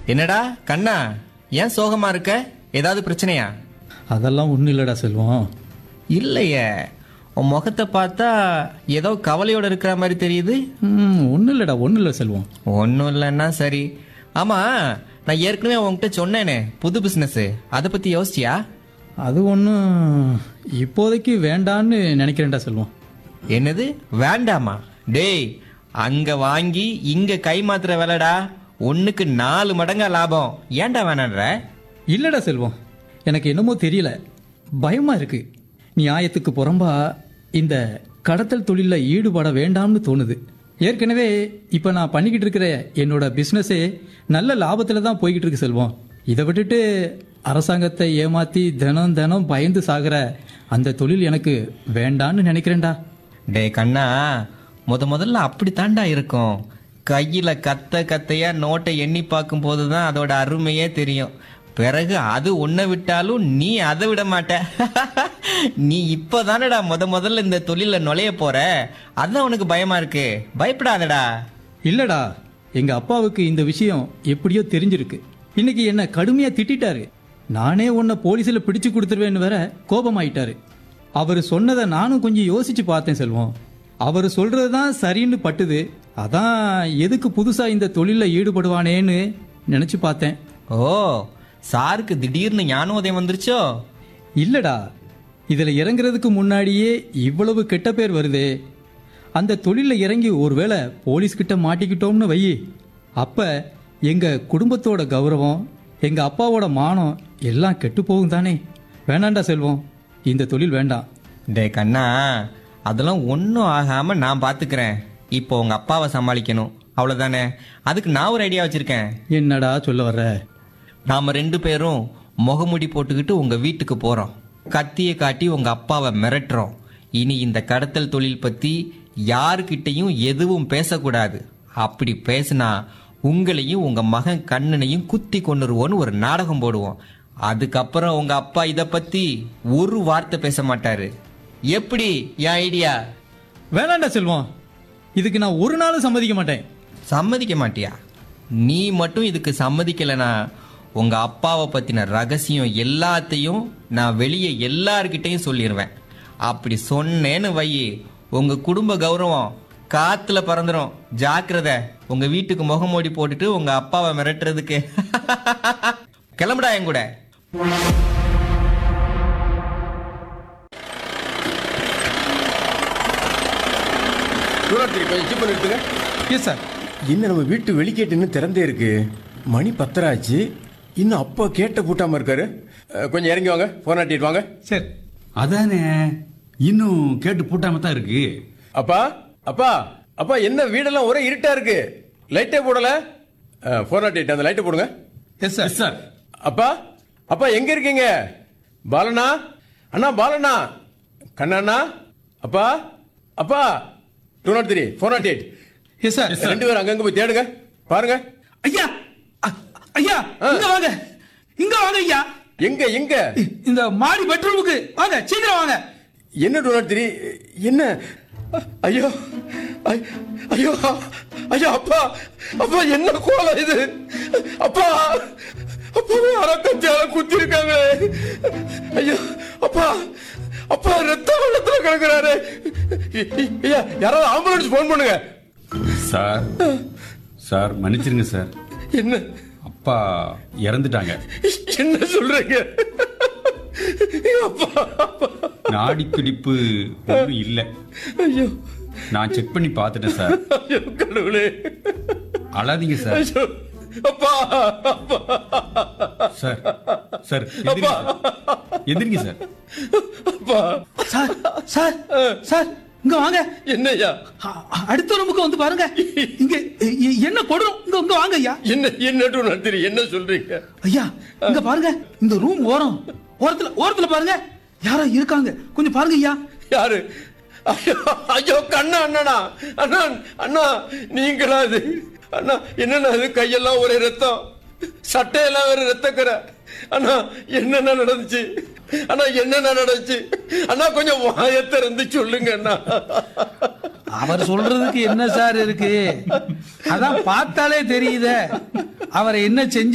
என்னடா கண்ணா ஏன் சோகமா இருக்க ஏதாவது பிரச்சனையா அதெல்லாம் ஒன்றும் இல்லைடா செல்வம் இல்லையே உன் முகத்தை பார்த்தா ஏதோ கவலையோட இருக்கிற மாதிரி தெரியுது ஒன்றும் இல்லைடா ஒன்றும் இல்லை செல்வம் ஒன்றும் இல்லைன்னா சரி ஆமா நான் ஏற்கனவே உன்கிட்ட சொன்னேனே புது பிசினஸ் அதை பத்தி யோசிச்சியா அது ஒன்றும் இப்போதைக்கு வேண்டான்னு நினைக்கிறேன்டா செல்வம் என்னது வேண்டாமா டேய் அங்க வாங்கி இங்க கை மாத்துற வேலைடா ஒண்ணுக்கு நாலு மடங்கா லாபம் ஏன்டா வேணான்ற இல்லைடா செல்வம் எனக்கு என்னமோ தெரியல பயமா இருக்கு நியாயத்துக்கு புறம்பா இந்த கடத்தல் தொழிலில் ஈடுபட வேண்டாம்னு தோணுது ஏற்கனவே இப்போ நான் பண்ணிக்கிட்டு இருக்கிற என்னோட பிஸ்னஸே நல்ல லாபத்தில் தான் போய்கிட்டு இருக்கு செல்வம் இதை விட்டுட்டு அரசாங்கத்தை ஏமாத்தி தினம் தினம் பயந்து சாகிற அந்த தொழில் எனக்கு வேண்டான்னு நினைக்கிறேன்டா டேய் கண்ணா முத முதல்ல அப்படித்தான்டா இருக்கும் கையில கத்த கத்தையா நோட்டை எண்ணி பார்க்கும் போதுதான் அதோட அருமையே தெரியும் பிறகு அது உன்னை விட்டாலும் நீ அதை விட மாட்ட நீ இப்பதானடா முத முதல்ல இந்த தொழில நுழைய போற அதான் உனக்கு பயமா இருக்கு பயப்படாதடா இல்லடா எங்க அப்பாவுக்கு இந்த விஷயம் எப்படியோ தெரிஞ்சிருக்கு இன்னைக்கு என்ன கடுமையா திட்டிட்டாரு நானே உன்னை போலீஸ்ல பிடிச்சு கொடுத்துருவேன்னு வேற கோபமாயிட்டாரு அவர் சொன்னதை நானும் கொஞ்சம் யோசிச்சு பார்த்தேன் செல்வம் அவர் சொல்றது தான் சரின்னு பட்டுது அதான் எதுக்கு புதுசா இந்த தொழில ஈடுபடுவானேன்னு நினைச்சு பார்த்தேன் ஓ சாருக்கு திடீர்னு ஞானோதயம் வந்துருச்சோ இல்லடா இதுல இறங்குறதுக்கு முன்னாடியே இவ்வளவு கெட்ட பேர் வருதே அந்த தொழில இறங்கி ஒருவேளை போலீஸ் கிட்ட மாட்டிக்கிட்டோம்னு வை அப்ப எங்க குடும்பத்தோட கௌரவம் எங்க அப்பாவோட மானம் எல்லாம் கெட்டு போகும் தானே வேணாண்டா செல்வம் இந்த தொழில் வேண்டாம் டேய் கண்ணா அதெல்லாம் ஒன்றும் ஆகாம நான் பாத்துக்கிறேன் இப்போ உங்க அப்பாவை சமாளிக்கணும் அவ்வளவுதானே அதுக்கு நான் ஒரு ஐடியா வச்சிருக்கேன் என்னடா சொல்ல வர்ற நாம ரெண்டு பேரும் முகமுடி போட்டுக்கிட்டு உங்க வீட்டுக்கு போறோம் கத்தியை காட்டி உங்க அப்பாவை மிரட்டுறோம் இனி இந்த கடத்தல் தொழில் பத்தி யாருக்கிட்டையும் எதுவும் பேசக்கூடாது அப்படி பேசினா உங்களையும் உங்க மகன் கண்ணனையும் குத்தி கொண்டுருவோன்னு ஒரு நாடகம் போடுவோம் அதுக்கப்புறம் உங்க அப்பா இத பத்தி ஒரு வார்த்தை பேச மாட்டாரு எப்படி என் ஐடியா வேணாண்டா செல்வம் இதுக்கு நான் ஒரு நாளும் சம்மதிக்க மாட்டேன் சம்மதிக்க மாட்டியா நீ மட்டும் இதுக்கு சம்மதிக்கலைனா உங்க அப்பாவை பத்தின ரகசியம் எல்லாத்தையும் நான் வெளியே எல்லார்கிட்டையும் சொல்லிடுவேன் அப்படி சொன்னேன்னு வை உங்க குடும்ப கௌரவம் காத்துல பறந்துரும் ஜாக்கிரதை உங்க வீட்டுக்கு முகமூடி போட்டுட்டு உங்க அப்பாவை மிரட்டுறதுக்கு கிளம்புடா என் கூட தூரத்துக்கு கொஞ்சம் ஜிப் பண்ணி எடுத்துங்க எஸ் சார் என்ன நம்ம வீட்டு வெளிக்கேட்டு இன்னும் திறந்தே இருக்கு மணி பத்தராச்சு இன்னும் அப்பா கேட்ட பூட்டாம இருக்காரு அஹ், கொஞ்சம் இறங்கி வாங்க போன் ஆட்டிட்டு வாங்க சரி அதானே இன்னும் கேட்டு பூட்டாம தான் இருக்கு அப்பா அப்பா அப்பா என்ன வீடெல்லாம் ஒரே இருட்டா இருக்கு லைட்டே போடல போன் ஆட்டிட்டு அந்த லைட்டை போடுங்க எஸ் சார் சார் அப்பா அப்பா எங்க இருக்கீங்க பாலனா அண்ணா பாலனா கண்ணா அப்பா அப்பா two naught three four naught eight yes sir ரெண்டு பேரும் அங்கங்க போய் தேடுங்க பாருங்க ஐயா அ- ஐயா இங்க வாங்க இங்க வாங்க ஐயா எங்க எங்க இந்த மாடி பெட்ரூமுக்கு வாங்க சீக்கிரம் வாங்க என்ன டூ நாட் த்ரீ என்ன ஐயோ ஐ- ஐயோ ஐயோ அப்பா அப்பா என்ன கோலம் இது அப்பா அப்பா யாரோ கத்தியால குத்தி இருக்காங்க ஐயோ அப்பா அப்பா ரத்த வெள்ளத்துல கிடக்குறாரு ஐ- ஐ- ஐயா யாராவது ஆம்புலன்ஸ் போன் பண்ணுங்க சார் சார் மன்னிச்சிருங்க சார் என்ன அப்பா இறந்துட்டாங்க என்ன சொல்றீங்க அப்பா அப்பா. நாடி துடிப்பு ஒன்றும் இல்லை ஐயோ நான் செக் பண்ணி பார்த்துட்டேன் சார் ஐயோ கடவுளே அழாதீங்க சார் ஐயோ அப்பா அப்பா சார் சார் எந்திரிங்க சார் எந்திரிங்க சார் அப்பா சார் சார் சார் இங்க வாங்க என்னய்யா அ- அ- அடுத்த ரூமுக்கு வந்து பாருங்க இங்க எ- எ- என்ன கொடும் இங்க இங்க வாங்க ஐயா என்ன என்ன டூ நடத்துறீ என்ன சொல்றீங்க ஐயா இங்க பாருங்க இந்த ரூம் ஓரம் ஓரத்துல ஓரத்துல பாருங்க யாரோ இருக்காங்க கொஞ்சம் பாருங்க ஐயா யாரு ஐயோ ஐயோ கண்ணா அண்ணனா அண்ணா அண்ணா நீங்களா அது அண்ணா என்னண்ணா அது கையெல்லாம் ஒரே ரத்தம் சட்டையெல்லாம் வேற ரத்தக்கரை அண்ணா என்னென்ன நடந்துச்சு அண்ணா என்னென்ன நடந்துச்சு அண்ணா கொஞ்சம் வாயை திறந்து சொல்லுங்க அண்ணா அவர் சொல்றதுக்கு என்ன சார் இருக்கு அதான் பார்த்தாலே தெரியுதே அவரை என்ன செஞ்சு